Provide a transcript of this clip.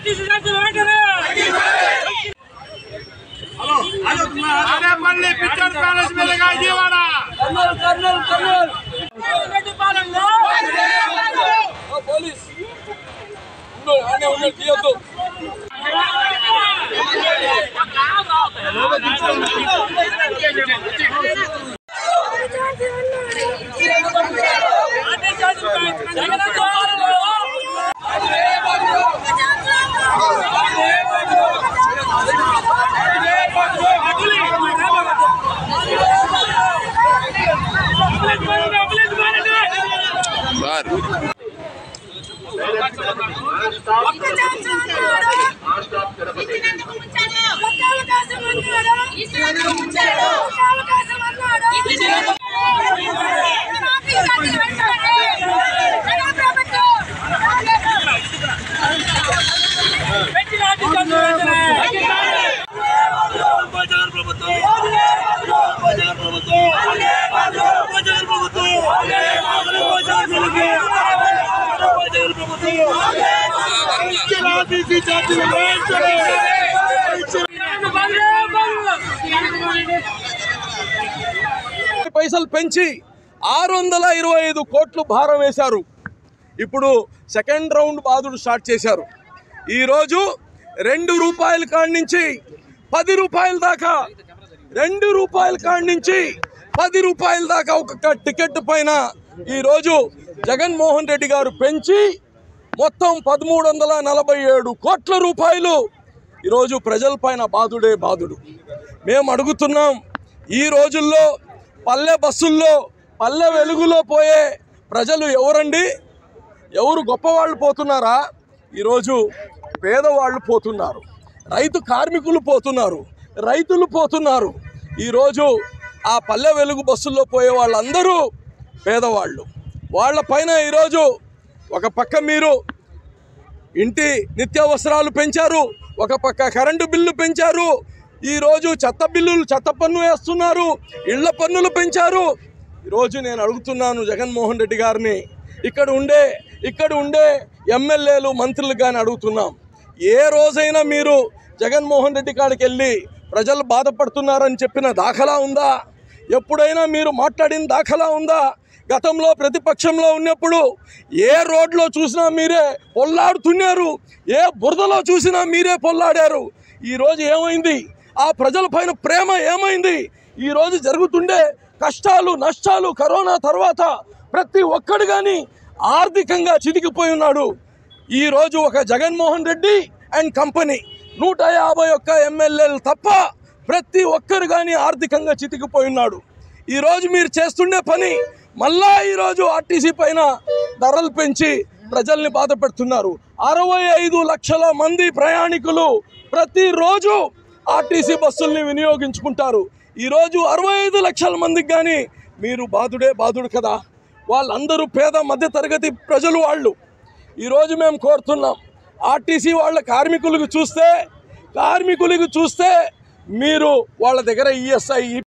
ఆనేపల్లి picture palace మీదుగా విజయవాడ ఒక్క chance అన్నాడు. ఇచ్చినందుకు ముంచాడు. ఒక్క అవకాశం అన్నాడు. ఇచ్చినందుకు ముంచాడు. ఒక్క అవకాశం అన్నాడు. ఇచ్చినందుకు ట్రాఫిక్ జాతీయ వెంటనే. జగన్ ప్రభుత్వం. పైసలు పెంచి ఆరు వందల ఇరవై ఐదు కోట్లు భారం వేశారు ఇప్పుడు సెకండ్ రౌండ్ బాధుడు స్టార్ట్ చేశారు ఈరోజు రెండు రూపాయల కాడి నుంచి పది రూపాయల దాకా రెండు రూపాయల కాడి నుంచి పది రూపాయల దాకా ఒక్కొక్క టికెట్ పైన ఈరోజు జగన్మోహన్ రెడ్డి గారు పెంచి మొత్తం పదమూడు వందల నలభై ఏడు కోట్ల రూపాయలు ఈరోజు ప్రజల పైన బాధుడే బాధుడు మేము అడుగుతున్నాం ఈ రోజుల్లో పల్లె బస్సుల్లో పల్లె వెలుగులో పోయే ప్రజలు ఎవరండి ఎవరు గొప్పవాళ్ళు పోతున్నారా ఈరోజు పేదవాళ్ళు పోతున్నారు రైతు కార్మికులు పోతున్నారు రైతులు పోతున్నారు ఈరోజు ఆ పల్లె వెలుగు బస్సుల్లో పోయే వాళ్ళందరూ పేదవాళ్ళు వాళ్ళ పైన ఈరోజు ఒక పక్క మీరు ఇంటి నిత్యావసరాలు పెంచారు ఒక పక్క కరెంటు బిల్లు పెంచారు ఈరోజు చెత్త బిల్లులు చెత్త పన్ను వేస్తున్నారు ఇళ్ల పన్నులు పెంచారు ఈరోజు నేను అడుగుతున్నాను జగన్మోహన్ రెడ్డి గారిని ఇక్కడ ఉండే ఇక్కడ ఉండే ఎమ్మెల్యేలు మంత్రులు కానీ అడుగుతున్నాం ఏ రోజైనా మీరు జగన్మోహన్ రెడ్డి కాడికి వెళ్ళి ప్రజలు బాధపడుతున్నారని చెప్పిన దాఖలా ఉందా ఎప్పుడైనా మీరు మాట్లాడిన దాఖలా ఉందా గతంలో ప్రతిపక్షంలో ఉన్నప్పుడు ఏ రోడ్లో చూసినా మీరే పొల్లాడుతున్నారు ఏ బురదలో చూసినా మీరే పొల్లాడారు ఈరోజు ఏమైంది ఆ ప్రజల పైన ప్రేమ ఏమైంది ఈరోజు జరుగుతుండే కష్టాలు నష్టాలు కరోనా తర్వాత ప్రతి ఒక్కడు కానీ ఆర్థికంగా చితికిపోయి ఉన్నాడు ఈరోజు ఒక జగన్మోహన్ రెడ్డి అండ్ కంపెనీ నూట యాభై ఒక్క ఎమ్మెల్యేలు తప్ప ప్రతి ఒక్కరు కానీ ఆర్థికంగా చితికిపోయి ఉన్నాడు ఈరోజు మీరు చేస్తుండే పని మళ్ళా ఈరోజు ఆర్టీసీ పైన ధరలు పెంచి ప్రజల్ని బాధ పెడుతున్నారు అరవై ఐదు లక్షల మంది ప్రయాణికులు ప్రతిరోజు ఆర్టీసీ బస్సుల్ని వినియోగించుకుంటారు ఈరోజు అరవై ఐదు లక్షల మందికి కానీ మీరు బాధుడే బాధుడు కదా వాళ్ళందరూ పేద మధ్యతరగతి ప్రజలు వాళ్ళు ఈరోజు మేము కోరుతున్నాం ఆర్టీసీ వాళ్ళ కార్మికులకు చూస్తే కార్మికులకు చూస్తే మీరు వాళ్ళ దగ్గర ఈఎస్ఐ